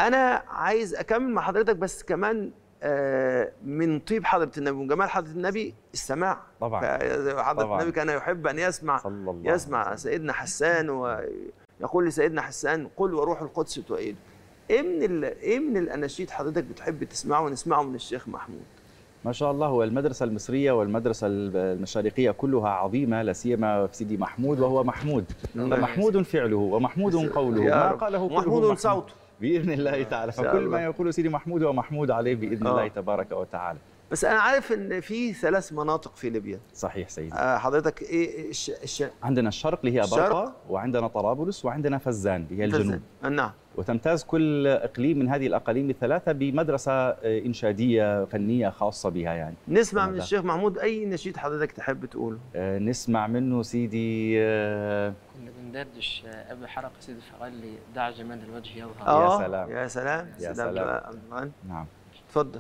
انا عايز اكمل مع حضرتك بس كمان آه، من طيب حضره النبي وجمال حضره النبي السماع طبعا. ف- حضره طبعاً. النبي كان يحب ان يسمع صلى الله يسمع سيدنا حسان ويقول لسيدنا حسان قل وروح القدس تؤيد ايه من ال... ايه من الاناشيد حضرتك بتحب تسمعه ونسمعه من الشيخ محمود ما شاء الله هو المدرسة المصرية والمدرسة المشارقية كلها عظيمة لا سيما في سيدي محمود وهو محمود الله فمحمود فعله ومحمود قوله يا ما رب. قاله كله محمود صوته بإذن الله تعالى إن شاء فكل الله. ما يقول سيدي محمود هو محمود عليه بإذن آه. الله تبارك وتعالى بس انا عارف ان في ثلاث مناطق في ليبيا صحيح سيدي آه، حضرتك ايه الش... الش... عندنا الشرق اللي هي الشرق. برقة وعندنا طرابلس وعندنا فزان اللي هي الجنوب نعم وتمتاز كل إقليم من هذه الأقاليم الثلاثة بمدرسة آه، إنشادية فنية خاصة بها يعني نسمع من تمام. الشيخ محمود اي نشيد حضرتك تحب تقوله آه، نسمع منه سيدي آه، كنا بندردش قبل حلقة سيدي فقال لي دع جمال الوجه يظهر اه سلام. يا سلام يا سيدي عبد سلام. عبد الغني. نعم اتفضل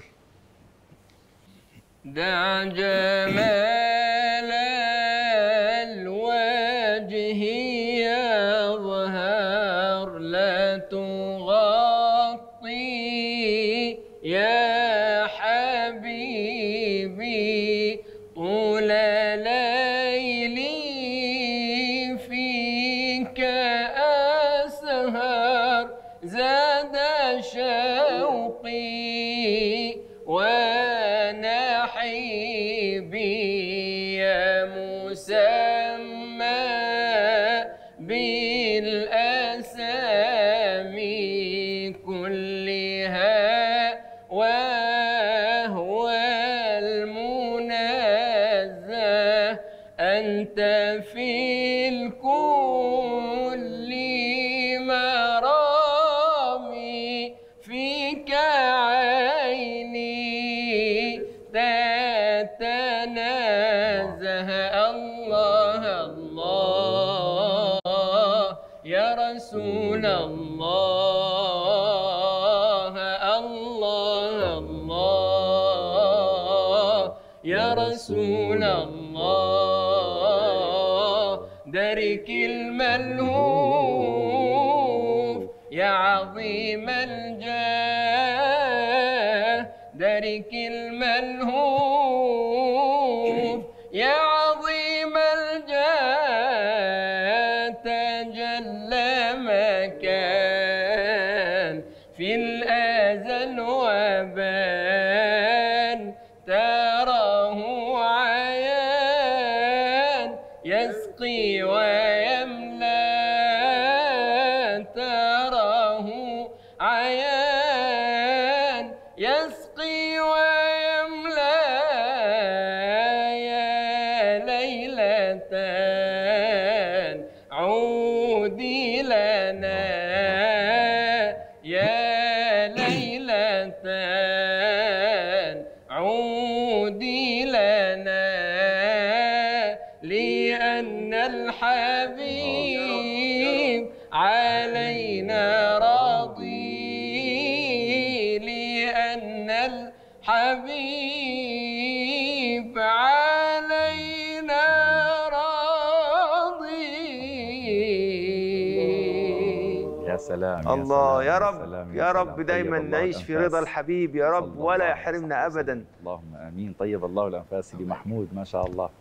دع جمال الوجه يظهر لا تغطي يا حبيبي طول ليلي فيك أسهر زاد شوقي ونحيبي يا مسمى بالأسامي كلها وهو المنزه أنت في الكل مرامي فيك عيني تتنازه الله الله يا رسول الله الله الله يا رسول الله درك الملهوف يا عظيم الجاه درك الملهوف يا عظيم الجاه تجلى مكان في الأزل وبان تراه عيان يسقي ويملى تراه عيان يسقي ويملى يا ليلة عودي لنا يا ليلة عودي لنا لأن الحبيب علينا راضي لأن الحبيب علينا راضي يا سلام يا الله سلام، يا رب سلام، يا رب سلام. دايما طيب الله نعيش في الأنفاس. رضا الحبيب يا رب صلى ولا الله يحرمنا عليه وسلم. ابدا اللهم امين طيب الله الانفاس سيدي محمود ما شاء الله